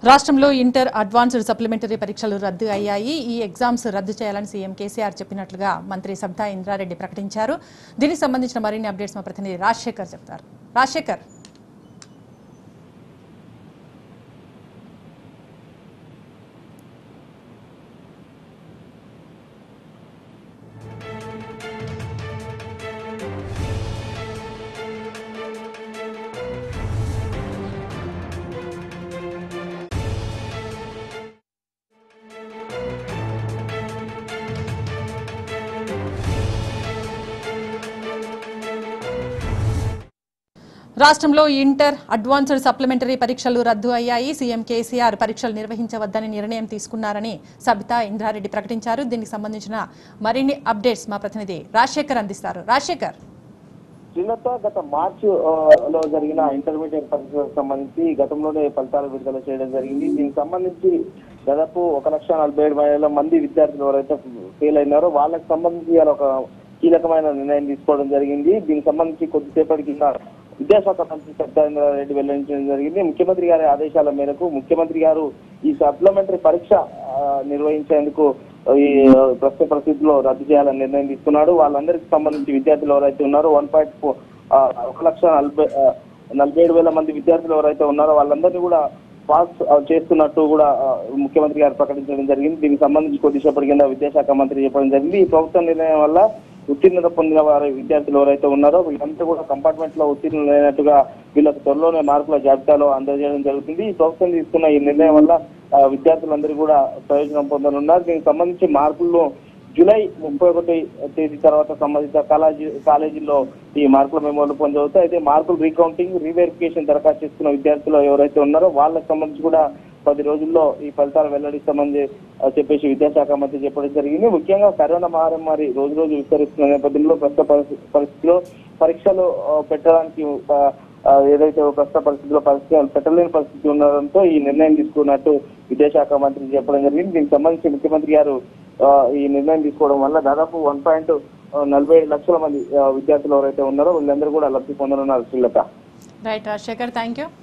రాష్ట్రంలో inter advanced supplementary పరీక్షలు రద్దు అయ్యాయి ఈ ఎగ్జామ్స్ రద్దు చేయాలని సీఎం కేసీఆర్ చెప్పినట్లుగా మంత్రి సబితా ఇంద్రారెడ్డి ప్రకటించారు దీనికి సంబంధించిన మరిన్ని అప్డేట్స్ మా ప్రతినిధి రాజశేఖర్ చెప్తారు రాజశేఖర్ రాష్ట్రంలో ఇంటర్ అడ్వాన్స్డ్ సప్లిమెంటరీ పరీక్షలు రద్దు అయ్యాయి సీఎం కేసీఆర్ పరీక్షలు నిర్వహించవద్దని నిర్ణయం తీసుకున్నారని సబితా ఇంద్రారెడ్డి ప్రకటించారు దీనికి సంబంధించిన మరిన్ని అప్డేట్స్ మా ప్రతినిధి రాజశేఖర్ అందిస్తారు రాజశేఖర్ శ్రీలత గత మార్చ్ ఆ, లో జరిగిన ఇంటర్మీడియట్ పరీక్షలకు సంబంధించి గతంలోనే ఫలితాలు విడుదల చేయడం జరిగింది దీనికి సంబంధించి దాదాపు ఒక లక్ష నలభై ఏడు వేల మంది విద్యార్థులు ఎవరైతే ఫెయిల్ అయినారో వాళ్ళకి సంబంధించి ఇవాళ ఒక కీలకమైన నిర్ణయం తీసుకోవడం జరిగింది దీనికి సంబంధించి కొద్దిసేపటి కింద విద్యాశాఖ మంత్రి సత్యేంద్రారెడ్డి వెల్లడించడం జరిగింది ముఖ్యమంత్రి గారి ఆదేశాల మేరకు ముఖ్యమంత్రి గారు ఈ సప్లిమెంటరీ పరీక్ష ఆ, నిర్వహించేందుకు ఈ ప్రస్తుత పరిస్థితుల్లో రద్దు చేయాలని నిర్ణయం తీసుకున్నాడు వాళ్ళందరికీ సంబంధించి విద్యార్థులు ఎవరైతే ఉన్నారో వన్ పాయింట్ ఒక లక్ష నలభై ఆ, నలభై ఏడు వేల మంది విద్యార్థులు ఎవరైతే ఉన్నారో వాళ్ళందరినీ కూడా పాస్ ఆ, చేస్తున్నట్టు కూడా ఆ, ముఖ్యమంత్రి గారు ప్రకటించడం జరిగింది దీనికి సంబంధించి కొద్దిసేపటి కింద విద్యాశాఖ మంత్రి చెప్పడం జరిగింది ఈ ప్రభుత్వ నిర్ణయం వల్ల ఉత్తీర్ణత పొందిన వారి విద్యార్థులు ఎవరైతే ఉన్నారో వీళ్ళంతా కూడా కంపార్ట్మెంట్ లో ఉత్తీర్ణులైనట్టుగా వీళ్ళకి త్వరలోనే మార్కుల జాబితాలో అందజేయడం జరుగుతుంది ఈ ప్రభుత్వం తీసుకున్న ఈ నిర్ణయం వల్ల ఆ, విద్యార్థులందరూ కూడా ప్రయోజనం పొందనున్నారు దీనికి సంబంధించి మార్కుల్లో జూలై ముప్పై ఒకటి తేదీ తర్వాత సంబంధిత కాలేజీ కాలేజీల్లో ఈ మార్కుల మెమోలు పొందవుతాయి అయితే మార్కులు రీకౌంటింగ్ రీవెరిఫికేషన్ దరఖాస్తు చేసుకున్న విద్యార్థులు ఎవరైతే ఉన్నారో వాళ్ళకి సంబంధించి కూడా పది రోజుల్లో ఈ ఫలితాలు వెల్లడిస్తామని చె- ఆ, చెప్పేసి విద్యాశాఖ మంత్రి చెప్పడం జరిగింది ముఖ్యంగా కరోనా మహమ్మారి రోజు రోజు విస్తరిస్తున్న నేపథ్యంలో ప్రస్తుత పరిస్థి- పరిస్థితిలో పరీక్షలు ఆ, పెట్టడానికి ఆ, ఆ, ఏదైతే ప్రస్తుత పరిస్థితిలో పరిస్థితి పెట్టలేని పరిస్థితి ఉండడంతో ఈ నిర్ణయం తీసుకున్నట్టు విద్యాశాఖ మంత్రి చెప్పడం జరిగింది దీనికి సంబంధించి ముఖ్యమంత్రి గారు ఆ, ఈ నిర్ణయం తీసుకోవడం వల్ల దాదాపు వన్ పాయింట్ నలభై ఏడు లక్షల మంది ఆ, విద్యార్థులు ఎవరైతే ఉన్నారో వీళ్ళందరూ కూడా లబ్ధి పొందనున్నారు Srilatha right Rajasekhar thank you